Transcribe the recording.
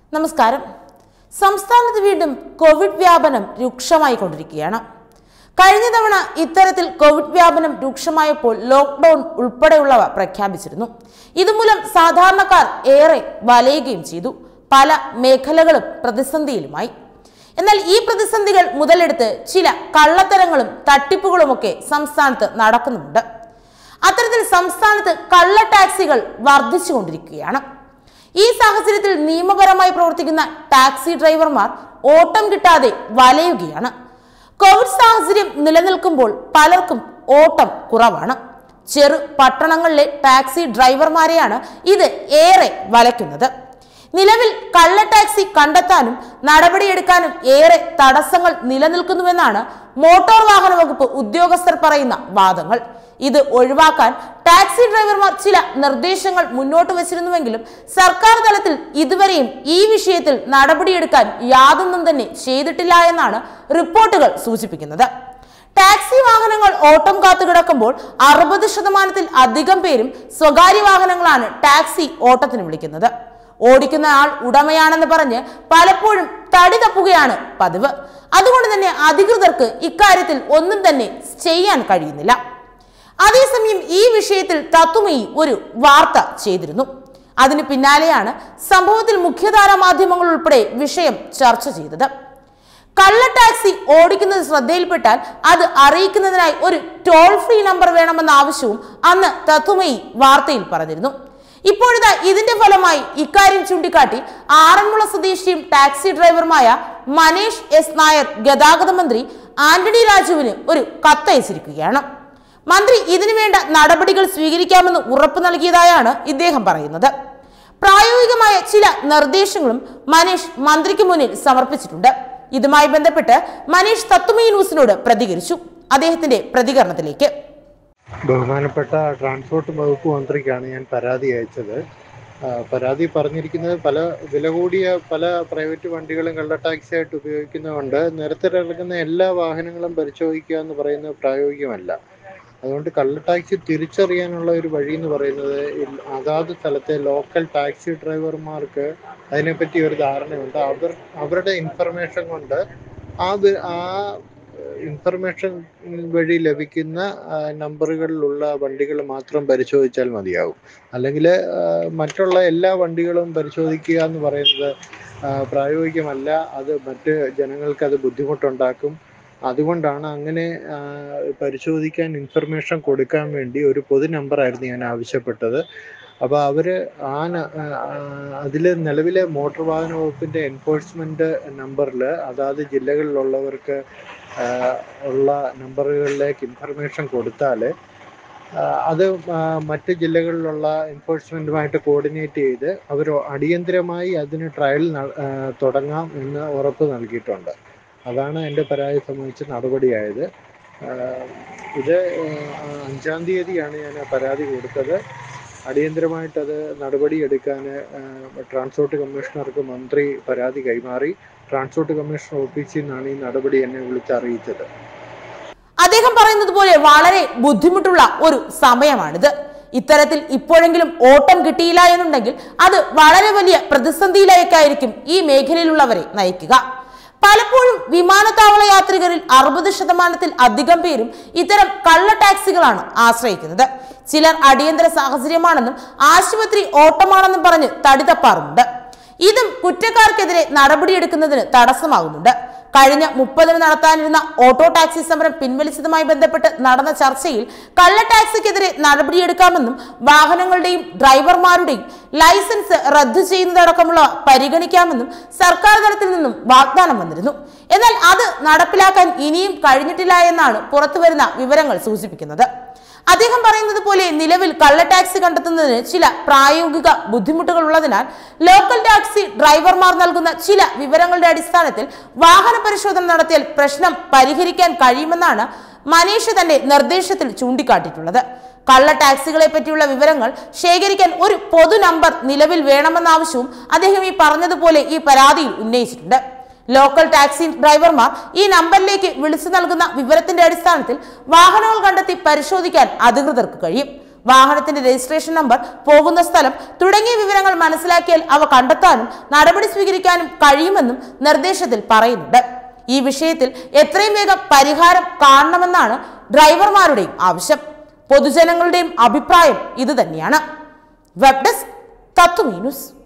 നമസ്കാരം സംസ്ഥാനത്ത് വീണ്ടും കോവിഡ് വ്യാപനം രൂക്ഷമായി കൊണ്ടിരിക്കുകയാണ് കഴിഞ്ഞ തവണ ഇത്തരത്തിൽ കോവിഡ് വ്യാപനം രൂക്ഷമായപ്പോൾ ലോക്ക്ഡൌൺ ഉൾപ്പെടെയുള്ളവ പ്രഖ്യാപിച്ചിരുന്നു ഇതുമൂലം സാധാരണക്കാർ ഏറെ വലയുകയും ചെയ്തു പല മേഖലകളും പ്രതിസന്ധിയിലുമായി എന്നാൽ ഈ പ്രതിസന്ധികൾ മുതലെടുത്ത് ചില കള്ളത്തരങ്ങളും തട്ടിപ്പുകളുമൊക്കെ സംസ്ഥാനത്ത് നടക്കുന്നുമുണ്ട് അത്തരത്തിൽ സംസ്ഥാനത്ത് കള്ള ടാക്സികൾ വർദ്ധിച്ചുകൊണ്ടിരിക്കുകയാണ് ഈ സാഹചര്യത്തിൽ നിയമപരമായി പ്രവർത്തിക്കുന്ന ടാക്സി ഡ്രൈവർമാർ ഓട്ടം കിട്ടാതെ വലയുകയാണ് കോവിഡ് സാഹചര്യം നിലനിൽക്കുമ്പോൾ പലർക്കും ഓട്ടം കുറവാണ് ചെറു പട്ടണങ്ങളിലെ ടാക്സി ഡ്രൈവർമാരെയാണ് ഇത് ഏറെ വലയ്ക്കുന്നത് നിലവിൽ കള്ള ടാക്സി കണ്ടെത്താനും നടപടിയെടുക്കാനും ഏറെ തടസ്സങ്ങൾ നിലനിൽക്കുന്നുവെന്നാണ് മോട്ടോർ വാഹന വകുപ്പ് ഉദ്യോഗസ്ഥർ പറയുന്ന വാദങ്ങൾ ഇത് ഒഴിവാക്കാൻ ടാക്സി ഡ്രൈവർമാർ ചില നിർദ്ദേശങ്ങൾ മുന്നോട്ട് വച്ചിരുന്നുവെങ്കിലും സർക്കാർ തലത്തിൽ ഇതുവരെയും ഈ വിഷയത്തിൽ നടപടിയെടുക്കാൻ യാതൊന്നും തന്നെ ചെയ്തിട്ടില്ല എന്നാണ് റിപ്പോർട്ടുകൾ സൂചിപ്പിക്കുന്നത് ടാക്സി വാഹനങ്ങൾ ഓട്ടം കാത്തു കിടക്കുമ്പോൾ അറുപത് ശതമാനത്തിൽ അധികം പേരും സ്വകാര്യ വാഹനങ്ങളാണ് ടാക്സി ഓട്ടത്തിന് വിളിക്കുന്നത് ഓടിക്കുന്ന ആൾ ഉടമയാണെന്ന് പറഞ്ഞ് പലപ്പോഴും തടി തപ്പുകയാണ് പതിവ് അതുകൊണ്ട് തന്നെ അധികൃതർക്ക് ഇക്കാര്യത്തിൽ ഒന്നും തന്നെ ചെയ്യാൻ കഴിയുന്നില്ല അതേസമയം ഈ വിഷയത്തിൽ തത്തുമയി ഒരു വാർത്ത ചെയ്തിരുന്നു അതിന് പിന്നാലെയാണ് സംഭവത്തിൽ മുഖ്യധാരാ മാധ്യമങ്ങൾ ഉൾപ്പെടെ വിഷയം ചർച്ച ചെയ്തത് കള്ള ടാക്സി ഓടിക്കുന്നത് ശ്രദ്ധയിൽപ്പെട്ടാൽ അത് അറിയിക്കുന്നതിനായി ഒരു ടോൾ ഫ്രീ നമ്പർ വേണമെന്ന ആവശ്യവും അന്ന് തത്തുമയി വാർത്തയിൽ പറഞ്ഞിരുന്നു ഇപ്പോഴിതാ ഇതിന്റെ ഫലമായി ഇക്കാര്യം ചൂണ്ടിക്കാട്ടി ആറന്മുള സ്വദേശിയും ടാക്സി ഡ്രൈവറുമായ മനേഷ് എസ് നായർ ഗതാഗത മന്ത്രി ആന്റണി രാജുവിന് ഒരു കത്തയച്ചിരിക്കുകയാണ് മന്ത്രി ഇതിനു വേണ്ട നടപടികൾ സ്വീകരിക്കാമെന്ന് ഉറപ്പു നൽകിയതായാണ് ഇദ്ദേഹം പറയുന്നത് പ്രായോഗികമായ ചില നിർദ്ദേശങ്ങളും മനീഷ് മന്ത്രിക്ക് മുന്നിൽ സമർപ്പിച്ചിട്ടുണ്ട് ഇതുമായി ബന്ധപ്പെട്ട് മനീഷ് തത്തുമി ന്യൂസിനോട് പ്രതികരിച്ചു അദ്ദേഹത്തിന്റെ പ്രതികരണത്തിലേക്ക് ബഹുമാനപ്പെട്ട ട്രാൻസ്പോർട്ട് വകുപ്പ് മന്ത്രിക്കാണ് ഞാൻ പരാതി അയച്ചത് ആ, പരാതി പറഞ്ഞിരിക്കുന്നത് പല വില കൂടിയ പല പ്രൈവറ്റ് വണ്ടികളും കള്ള ടാക്സി ആയിട്ട് ഉപയോഗിക്കുന്നതുകൊണ്ട് നിരത്തിലിറങ്ങുന്ന എല്ലാ വാഹനങ്ങളും പരിശോധിക്കുക എന്ന് പറയുന്നത് പ്രായോഗികമല്ല അതുകൊണ്ട് കള്ള ടാക്സി തിരിച്ചറിയാനുള്ള ഒരു വഴി എന്ന് പറയുന്നത് ഇൽ- അതാത് സ്ഥലത്തെ ലോക്കൽ ടാക്സി ഡ്രൈവർമാർക്ക് അതിനെപ്പറ്റി ഒരു ധാരണയുണ്ട് അവർ അവരുടെ ഇൻഫർമേഷൻ കൊണ്ട് ആ വി- ആ ഇൻഫർമേഷൻ വഴി ലഭിക്കുന്ന ആ, നമ്പറുകളിലുള്ള വണ്ടികൾ മാത്രം പരിശോധിച്ചാൽ മതിയാകും അല്ലെങ്കിൽ മറ്റുള്ള എല്ലാ വണ്ടികളും പരിശോധിക്കുക എന്ന് പറയുന്നത് ആ, പ്രായോഗികമല്ല അത് മറ്റ് ജനങ്ങൾക്ക് അത് ബുദ്ധിമുട്ടുണ്ടാക്കും അതുകൊണ്ടാണ് അങ്ങനെ ആ, പരിശോധിക്കാൻ ഇൻഫർമേഷൻ കൊടുക്കാൻ വേണ്ടി ഒരു പൊതു നമ്പറായിരുന്നു ഞാൻ ആവശ്യപ്പെട്ടത് അപ്പോൾ അവർ ആ അതിൽ നിലവിലെ മോട്ടോർ വാഹന വകുപ്പിൻ്റെ എൻഫോഴ്സ്മെൻറ്റ് നമ്പറിൽ അതാത് ജില്ലകളിലുള്ളവർക്ക് ആ, ഉള്ള നമ്പറുകളിലേക്ക് ഇൻഫർമേഷൻ കൊടുത്താൽ അത് ആ, മറ്റ് ജില്ലകളിലുള്ള എൻഫോഴ്സ്മെൻറ്റുമായിട്ട് കോർഡിനേറ്റ് ചെയ്ത് അവർ അടിയന്തരമായി അതിന് ട്രയൽ ന- ആ, തുടങ്ങാം എന്ന് ഉറപ്പ് നൽകിയിട്ടുണ്ട് അതാണ് എൻ്റെ പരാതി സംബന്ധിച്ച് നടപടിയായത് ആ, ഇത് ആ, അഞ്ചാം തീയതിയാണ് ഞാൻ ആ പരാതി കൊടുത്തത് അടിയന്തരമായിട്ടത് നടപടിയെടുക്കാൻ ആ, ട്രാൻസ്പോർട്ട് കമ്മീഷണർക്ക് മന്ത്രി പരാതി കൈമാറി ട്രാൻസ്പോർട്ട് കമ്മീഷണർ ഓഫീസിൽ നിന്നാണ് ഈ നടപടി എന്നെ വിളിച്ചറിയിച്ചത് അദ്ദേഹം പറയുന്നത് പോലെ വളരെ ബുദ്ധിമുട്ടുള്ള ഒരു സമയമാണിത് ഇത്തരത്തിൽ ഇപ്പോഴെങ്കിലും ഓട്ടം കിട്ടിയില്ല എന്നുണ്ടെങ്കിൽ അത് വളരെ വലിയ പ്രതിസന്ധിയിലേക്കായിരിക്കും ഈ മേഖലയിലുള്ളവരെ നയിക്കുക പലപ്പോഴും വിമാനത്താവള യാത്രികരിൽ അറുപത് ശതമാനത്തിൽ അധികം പേരും ഇത്തരം കള്ള ടാക്സികളാണ് ആശ്രയിക്കുന്നത് ചിലർ അടിയന്തര സാഹചര്യമാണെന്നും ആശുപത്രി ഓട്ടമാണെന്നും പറഞ്ഞ് തടി തപ്പാറുമുണ്ട് ഇതും കുറ്റക്കാർക്കെതിരെ നടപടിയെടുക്കുന്നതിന് തടസ്സമാകുന്നുണ്ട് കഴിഞ്ഞ മുപ്പതിന് നടത്താനിരുന്ന ഓട്ടോ ടാക്സി സമരം പിൻവലിച്ചതുമായി ബന്ധപ്പെട്ട് നടന്ന ചർച്ചയിൽ കള്ള ടാക്സിക്കെതിരെ നടപടിയെടുക്കാമെന്നും വാഹനങ്ങളുടെയും ഡ്രൈവർമാരുടെയും ലൈസൻസ് റദ്ദു ചെയ്യുന്നതടക്കമുള്ള പരിഗണിക്കാമെന്നും സർക്കാർ തലത്തിൽ നിന്നും വാഗ്ദാനം വന്നിരുന്നു എന്നാൽ അത് നടപ്പിലാക്കാൻ ഇനിയും കഴിഞ്ഞിട്ടില്ല എന്നാണ് പുറത്തുവരുന്ന വിവരങ്ങൾ സൂചിപ്പിക്കുന്നത് അദ്ദേഹം പറയുന്നത് പോലെ നിലവിൽ കള്ള ടാക്സി കണ്ടെത്തുന്നതിന് ചില പ്രായോഗിക ബുദ്ധിമുട്ടുകൾ ഉള്ളതിനാൽ ലോക്കൽ ടാക്സി ഡ്രൈവർമാർ നൽകുന്ന ചില വിവരങ്ങളുടെ അടിസ്ഥാനത്തിൽ വാഹന പരിശോധന നടത്തിയാൽ പ്രശ്നം പരിഹരിക്കാൻ കഴിയുമെന്നാണ് മനീഷ് തന്റെ നിർദ്ദേശത്തിൽ ചൂണ്ടിക്കാട്ടിയിട്ടുള്ളത് കള്ള ടാക്സികളെ പറ്റിയുള്ള വിവരങ്ങൾ ശേഖരിക്കാൻ ഒരു പൊതു നമ്പർ നിലവിൽ വേണമെന്ന ആവശ്യവും അദ്ദേഹം ഈ പറഞ്ഞതുപോലെ ഈ പരാതിയിൽ ഉന്നയിച്ചിട്ടുണ്ട് ലോക്കൽ ടാക്സി ഡ്രൈവർമാർ ഈ നമ്പറിലേക്ക് വിളിച്ചു നൽകുന്ന വിവരത്തിന്റെ അടിസ്ഥാനത്തിൽ വാഹനങ്ങൾ കണ്ടെത്തി പരിശോധിക്കാൻ അധികൃതർക്ക് കഴിയും വാഹനത്തിന്റെ രജിസ്ട്രേഷൻ നമ്പർ പോകുന്ന സ്ഥലം തുടങ്ങിയ വിവരങ്ങൾ മനസ്സിലാക്കിയാൽ അവ കണ്ടെത്താനും നടപടി സ്വീകരിക്കാനും കഴിയുമെന്നും നിർദ്ദേശത്തിൽ പറയുന്നുണ്ട് ഈ വിഷയത്തിൽ എത്രയും വേഗം പരിഹാരം കാണണമെന്നാണ് ഡ്രൈവർമാരുടെയും ആവശ്യം പൊതുജനങ്ങളുടെയും അഭിപ്രായം ഇത് തന്നെയാണ് വെബ് ഡെസ്ക് തത്വമീ ന്യൂസ്